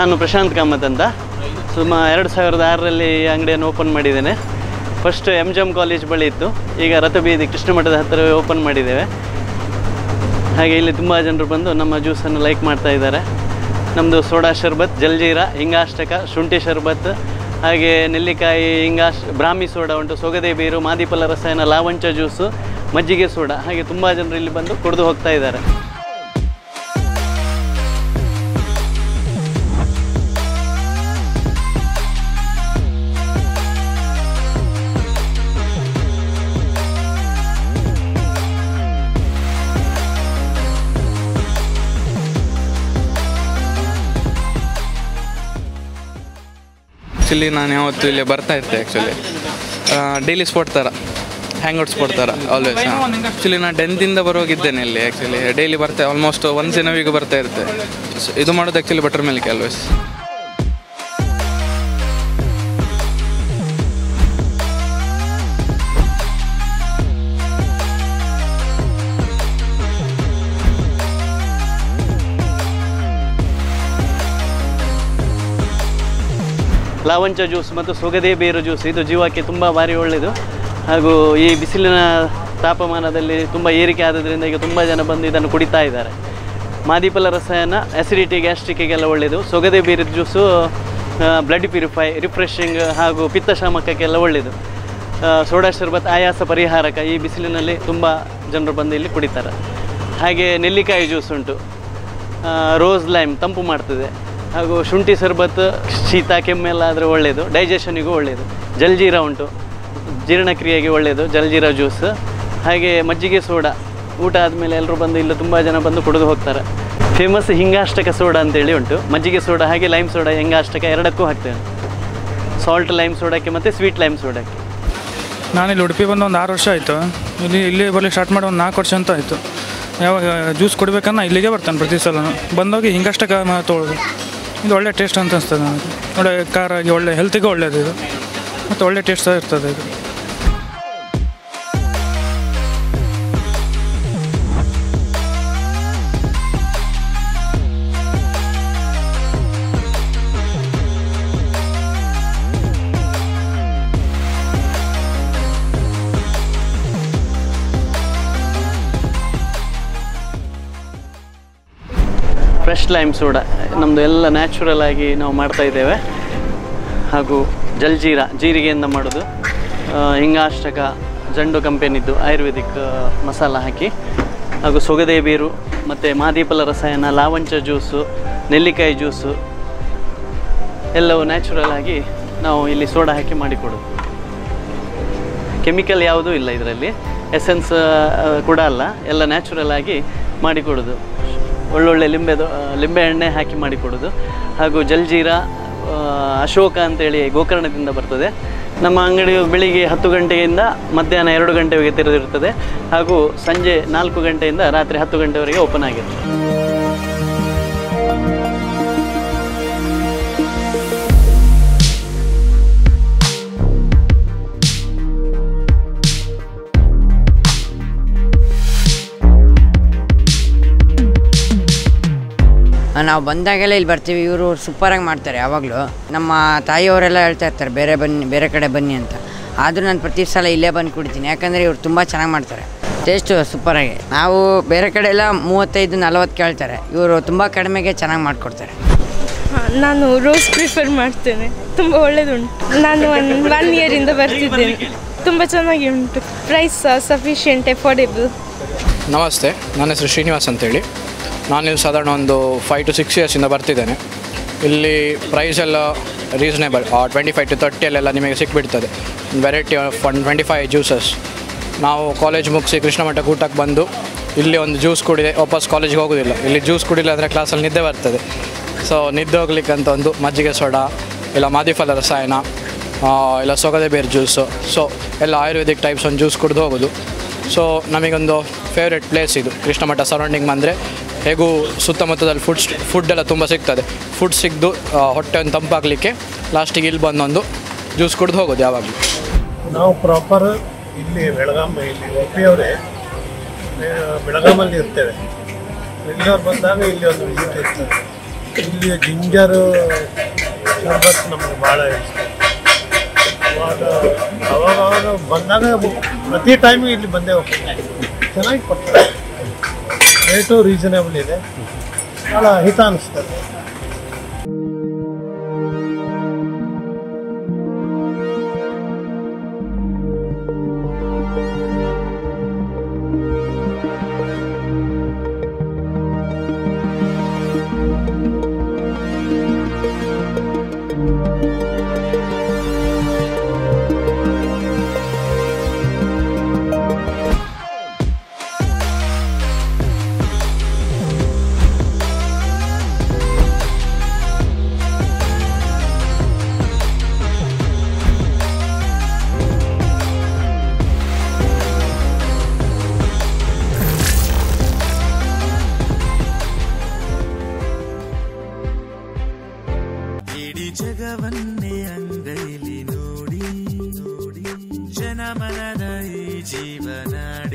ನಾನು ಪ್ರಶಾಂತ್ ಕಾಮತ್ ಅಂತ ಸುಮ ಎರಡು ಸಾವಿರದ ಆರರಲ್ಲಿ ಈ ಅಂಗಡಿಯನ್ನು ಓಪನ್ ಮಾಡಿದ್ದೇನೆ first M G M college ಬಳಿ ಇತ್ತು ಈಗ ರಥಬೀದಿ ಕೃಷ್ಣ ಮಠದ ಹತ್ತಿರ ಓಪನ್ ಮಾಡಿದ್ದೇವೆ ಹಾಗೆ ಇಲ್ಲಿ ತುಂಬ ಜನರು ಬಂದು ನಮ್ಮ ಜ್ಯೂಸನ್ನು ಲೈಕ್ ಮಾಡ್ತಾ ಇದ್ದಾರೆ ನಮ್ಮದು ಸೋಡಾ ಶರ್ಬತ್ ಜಲ್ಜೀರ ಹಿಂಗಾಷ್ಟಕ ಶುಂಠಿ ಶರ್ಬತ್ ಹಾಗೆ ನೆಲ್ಲಿಕಾಯಿ ಹಿಂಗಾಶ್ ಬ್ರಾಹ್ಮಿ ಸೋಡಾ ಉಂಟು ಸೊಗದೆ ಬೀರು ಮಾದಿಫಲ ರಸಾಯನ ಲಾವಂಚ ಜ್ಯೂಸು ಮಜ್ಜಿಗೆ ಸೋಡಾ ಹಾಗೆ ತುಂಬ ಜನರು ಇಲ್ಲಿ ಬಂದು ಕುಡಿದು ಹೋಗ್ತಾ ಇದ್ದಾರೆ ಆ್ಯಕ್ಚುಲಿ ನಾನು ಯಾವತ್ತು ಇಲ್ಲಿ ಬರ್ತಾ ಇರ್ತೆ ಆ್ಯಕ್ಚುಲಿ ಡೈಲಿ ಸ್ಪೋರ್ಟ್ ಥರ ಹ್ಯಾಂಗ್ಔಟ್ ಸ್ಪೋರ್ಟ್ ಥರ ಆಲ್ವೇಸ್ ಆ್ಯಕ್ಚುಲಿ ನಾನು ಟೆಂತಿಂದ ಬರೋಗಿದ್ದೇನೆ ಇಲ್ಲಿ ಆ್ಯಕ್ಚುಲಿ ಡೈಲಿ ಬರ್ತಾ ಆಲ್ಮೋಸ್ಟ್ ಒನ್ಸ್ ಇನ್ ವೀಕ್ ಬರ್ತಾ ಇರುತ್ತೆ So, ಇದು ಮಾಡೋದು ಆ್ಯಕ್ಚುಲಿ ಬಟರ್ ಮಿಲ್ಕ್ ಆಲ್ವೇಸ್ ಲಾವಂಚ ಜ್ಯೂಸ್ ಮತ್ತು ಸೊಗದೆ ಬೇರು ಜ್ಯೂಸ್ ಇದು ಜೀವಕ್ಕೆ ತುಂಬ ಭಾರಿ ಒಳ್ಳೆಯದು ಹಾಗೂ ಈ ಬಿಸಿಲಿನ ತಾಪಮಾನದಲ್ಲಿ ತುಂಬ ಏರಿಕೆ ಆದದ್ರಿಂದ ಈಗ ತುಂಬ ಜನ ಬಂದು ಇದನ್ನು ಕುಡಿತಾ ಇದ್ದಾರೆ ಮಾದಿಫಲ ರಸಾಯನ ಅಸಿಡಿಟಿ ಗ್ಯಾಸ್ಟ್ರಿಕ್ಕಿಗೆಲ್ಲ ಒಳ್ಳೆಯದು ಸೊಗದೆ ಬೇರಿದ ಜ್ಯೂಸು ಬ್ಲಡ್ ಪ್ಯೂರಿಫೈ ರಿಫ್ರೆಶಿಂಗ್ ಹಾಗೂ ಪಿತ್ತಶಾಮಕಕ್ಕೆಲ್ಲ ಒಳ್ಳೆಯದು ಆ, ಸೋಡಾ ಶರ್ಬತ್ ಆಯಾಸ ಪರಿಹಾರಕ ಈ ಬಿಸಿಲಿನಲ್ಲಿ ತುಂಬ ಜನರು ಬಂದು ಇಲ್ಲಿ ಕುಡಿತಾರೆ ಹಾಗೆ ನೆಲ್ಲಿಕಾಯಿ ಜ್ಯೂಸ್ ಉಂಟು ಆ, ರೋಸ್ ಲೈಮ್ ತಂಪು ಮಾಡ್ತದೆ ಹಾಗೂ ಶುಂಠಿ ಸರ್ಬತ್ ಶೀತ ಕೆಮ್ಮೆಲ್ಲ ಆದರೆ ಒಳ್ಳೆಯದು ಡೈಜೆಷನಿಗೂ ಒಳ್ಳೆಯದು ಜಲ್ಜೀರ ಉಂಟು ಜೀರ್ಣಕ್ರಿಯೆಗೆ ಒಳ್ಳೆಯದು ಜಲ್ಜೀರ ಜ್ಯೂಸ್ ಹಾಗೆ ಮಜ್ಜಿಗೆ ಸೋಡಾ ಊಟ ಆದಮೇಲೆ ಎಲ್ಲರೂ ಬಂದು ಇಲ್ಲಿ ತುಂಬ ಜನ ಬಂದು ಕುಡಿದು ಹೋಗ್ತಾರೆ ಫೇಮಸ್ ಹಿಂಗಾಷ್ಟಕ ಸೋಡಾ ಅಂತೇಳಿ ಉಂಟು ಮಜ್ಜಿಗೆ ಸೋಡಾ ಹಾಗೆ ಲೈಮ್ ಸೋಡಾ ಹಿಂಗಾಷ್ಟಕ ಎರಡಕ್ಕೂ ಹಾಕ್ತೇವೆ ಸಾಲ್ಟ್ ಲೈಮ್ ಸೋಡಾಕ್ಕೆ ಮತ್ತು ಸ್ವೀಟ್ ಲೈಮ್ ಸೋಡಾಕ್ಕೆ ನಾನಿಲ್ಲಿ ಉಡುಪಿ ಬಂದು ಒಂದು ಆರು ವರ್ಷ ಆಯಿತು ಇಲ್ಲಿ ಇಲ್ಲಿ ಬರಲಿಕ್ಕೆ ಸ್ಟಾರ್ಟ್ ಮಾಡಿ ಒಂದು ನಾಲ್ಕು ವರ್ಷ ಅಂತ ಆಯಿತು ಯಾವಾಗ ಜ್ಯೂಸ್ ಕುಡಿಬೇಕನ್ನ ಇಲ್ಲಿಗೆ ಬರ್ತಾನೆ ಪ್ರತಿ ಸಲ ಬಂದೋಗಿ ಹಿಂಗಷ್ಟಕ್ಕೆ ತೊಗೊಳ್ಳೋದು ಇದು ಒಳ್ಳೆ ಟೇಸ್ಟ್ ಅಂತ ಅನಿಸ್ತದೆ ನನಗೆ ಒಳ್ಳೆ ಖಾರ ಆಗಿ ಒಳ್ಳೆ ಹೆಲ್ತಿಗೆ ಒಳ್ಳೆಯದು ಇದು ಮತ್ತು ಒಳ್ಳೆ ಟೇಸ್ಟ್ ಸಹ ಇರ್ತದೆ ಇದು ಫ್ರೆಶ್ ಲೈಮ್ ಸೋಡಾ ನಮ್ಮದು ಎಲ್ಲ ನ್ಯಾಚುರಲ್ ಆಗಿ ನಾವು ಮಾಡ್ತಾ ಇದ್ದೇವೆ ಹಾಗೂ ಜಲ್ಜೀರ ಜೀರಿಗೆಯಿಂದ ಮಾಡೋದು ಆ, ಹಿಂಗಾಷ್ಟಕ ಜಂಡು ಕಂಪೆನಿದ್ದು ಆಯುರ್ವೇದಿಕ್ ಆ, ಮಸಾಲ ಹಾಕಿ ಹಾಗೂ ಸೊಗದೆ ಬೀರು ಮತ್ತು ಮಾದೀಪಲ ರಸಾಯನ ಲಾವಂಚ ಜ್ಯೂಸು ನೆಲ್ಲಿಕಾಯಿ ಜ್ಯೂಸು ಎಲ್ಲವೂ ನ್ಯಾಚುರಲ್ ಆಗಿ ನಾವು ಇಲ್ಲಿ ಸೋಡಾ ಹಾಕಿ ಮಾಡಿಕೊಡೋದು ಕೆಮಿಕಲ್ ಯಾವುದೂ ಇಲ್ಲ ಇದರಲ್ಲಿ ಎಸೆನ್ಸ್ ಕೂಡ ಅಲ್ಲ ಎಲ್ಲ ನ್ಯಾಚುರಲ್ ಆಗಿ ಮಾಡಿಕೊಡೋದು ಒಳ್ಳೊಳ್ಳೆ ಲಿಂಬೆದು ಆ, ಲಿಂಬೆ ಎಣ್ಣೆ ಹಾಕಿ ಮಾಡಿಕೊಡೋದು ಹಾಗೂ ಜಲ್ಜೀರ ಆ, ಅಶೋಕ ಅಂತೇಳಿ ಗೋಕರ್ಣದಿಂದ ಬರ್ತದೆ ನಮ್ಮ ಅಂಗಡಿಯು ಬೆಳಿಗ್ಗೆ ಹತ್ತು ಗಂಟೆಯಿಂದ ಮಧ್ಯಾಹ್ನ ಎರಡು ಗಂಟೆವರೆಗೆ ತೆರೆದಿರುತ್ತದೆ ಹಾಗೂ ಸಂಜೆ ನಾಲ್ಕು ಗಂಟೆಯಿಂದ ರಾತ್ರಿ ಹತ್ತು ಗಂಟೆವರೆಗೆ ಓಪನ್ ಆಗಿರುತ್ತೆ ನಾವು ಬಂದಾಗೆಲ್ಲ ಇಲ್ಲಿ ಬರ್ತೀವಿ ಇವರು ಸೂಪರಾಗಿ ಮಾಡ್ತಾರೆ ಯಾವಾಗಲೂ ನಮ್ಮ ತಾಯಿಯವರೆಲ್ಲ ಹೇಳ್ತಾ ಇರ್ತಾರೆ ಬೇರೆ ಬನ್ನಿ ಬೇರೆ ಕಡೆ ಬನ್ನಿ ಅಂತ ಆದರೂ ನಾನು ಪ್ರತಿ ಸಲ ಇಲ್ಲೇ ಬಂದು ಕುಡಿತೀನಿ ಯಾಕಂದರೆ ಇವ್ರು ತುಂಬ ಚೆನ್ನಾಗಿ ಮಾಡ್ತಾರೆ ಟೇಸ್ಟು ಸೂಪರಾಗಿ ನಾವು ಬೇರೆ ಕಡೆ ಎಲ್ಲ ಮೂವತ್ತೈದು ನಲವತ್ತು ಕೇಳ್ತಾರೆ ಇವರು ತುಂಬ ಕಡಿಮೆಗೆ ಚೆನ್ನಾಗಿ ಮಾಡಿಕೊಡ್ತಾರೆ ಹಾ, ನಾನು ರೋಸ್ ಪ್ರಿಫರ್ ಮಾಡ್ತೇನೆ ತುಂಬ ಒಳ್ಳೆಯದುಂಟು ನಾನು ಒನ್ ಒನ್ ಇಯರಿಂದ ಬರ್ತಿದ್ದೇನೆ ತುಂಬ ಚೆನ್ನಾಗಿ ಉಂಟು ಪ್ರೈಸ್ ಸಫಿಷಿಯೆಂಟ್ ಎಫೋರ್ಡೆಬಲ್ ನಮಸ್ತೆ ನನ್ನ ಹೆಸರು ಶ್ರೀನಿವಾಸ್ ಅಂತೇಳಿ ನಾನು ಸಾಧಾರಣ ಒಂದು ಫೈವ್ ಟು ಸಿಕ್ಸ್ ಇಯರ್ಸಿಂದ ಬರ್ತಿದ್ದೇನೆ ಇಲ್ಲಿ ಪ್ರೈಸ್ ಎಲ್ಲ ರೀಸನೇಬಲ್ ಟ್ವೆಂಟಿ ಫೈವ್ ಟು ತರ್ಟಿಯಲ್ಲೆಲ್ಲ ನಿಮಗೆ ಸಿಕ್ಬಿಡ್ತದೆ variety of one twenty five juices ನಾವು ಕಾಲೇಜ್ ಮುಗಿಸಿ ಕೃಷ್ಣ ಮಠ ಊಟಕ್ಕೆ ಬಂದು ಇಲ್ಲಿ ಒಂದು ಜ್ಯೂಸ್ ಕುಡಿದೆ ವಾಪಸ್ ಕಾಲೇಜ್ಗೆ ಹೋಗೋದಿಲ್ಲ ಇಲ್ಲಿ ಜ್ಯೂಸ್ ಕುಡಿಲ್ಲ ಅಂದರೆ ಕ್ಲಾಸಲ್ಲಿ ನಿದ್ದೆ ಬರ್ತದೆ ಸೊ ನಿದ್ದೆ ಹೋಗ್ಲಿಕ್ಕೆ ಅಂತ ಒಂದು ಮಜ್ಜಿಗೆ ಸೋಡಾ ಇಲ್ಲ ಮಾದಿಫಲ ರಸಾಯನ ಆ, ಇಲ್ಲ ಸೊಗದೆ ಬೇರು ಜ್ಯೂಸು ಸೊ ಎಲ್ಲ ಆಯುರ್ವೇದಿಕ್ ಟೈಪ್ಸ್ ಒಂದು ಜ್ಯೂಸ್ ಕುಡಿದು ಹೋಗೋದು ಸೊ ನಮಗೊಂದು ಫೇವ್ರೆಟ್ ಪ್ಲೇಸ್ ಇದು ಕೃಷ್ಣ ಮಠ ಸರೌಂಡಿಂಗ್ ಬಂದರೆ ಹೇಗೂ ಸುತ್ತಮುತ್ತದಲ್ಲಿ ಫುಡ್ ಫುಡ್ ಎಲ್ಲ ತುಂಬ ಸಿಗ್ತದೆ ಫುಡ್ ಸಿಗ್ದು ಆ, ಹೊಟ್ಟೆ ಒಂದು ತಂಪಾಗಲಿಕ್ಕೆ ಲಾಸ್ಟಿಗೆ ಇಲ್ಲಿ ಬಂದೊಂದು ಜ್ಯೂಸ್ ಕುಡಿದು ಹೋಗೋದು ಯಾವಾಗಲೂ ನಾವು ಪ್ರಾಪರ್ ಇಲ್ಲಿ ಬೆಳಗಾಂ ಇಲ್ಲಿ ಉಡುಪಿಯವರೇ ಬೆಳಗಾಮಲ್ಲಿ ಇರ್ತೇವೆ ಬೆಂಗಳೂರು ಬಂದಾಗ ಇಲ್ಲಿ ಒಂದು ವಿಸಿಟ್ ಇರ್ತದೆ ಇಲ್ಲಿಯ ಜಿಂಜರು ಶರ್ಬತ್ ನಮಗೆ ಭಾಳ ಇಷ್ಟ ಅವಾಗ ಅವಾಗ ಅವಾಗ ಬಂದಾಗ ಪ್ರತಿ ಟೈಮು ಇಲ್ಲಿ ಬಂದೇ ಹೋಗ್ತೀವಿ ಚೆನ್ನಾಗಿ ಕೊಡ್ತಾರೆ ರೇಟು ರೀಸನೇಬಲ್ ಇದೆ ಭಾಳ ಹಿತ ಅನಿಸ್ತದೆ ಇಡೀ ಜಗವನ್ನೇ ಅಂಗೈಲಿ ನೋಡಿ ನೋಡಿ ಜನಮನದ ಈ ಜೀವನಾಡಿ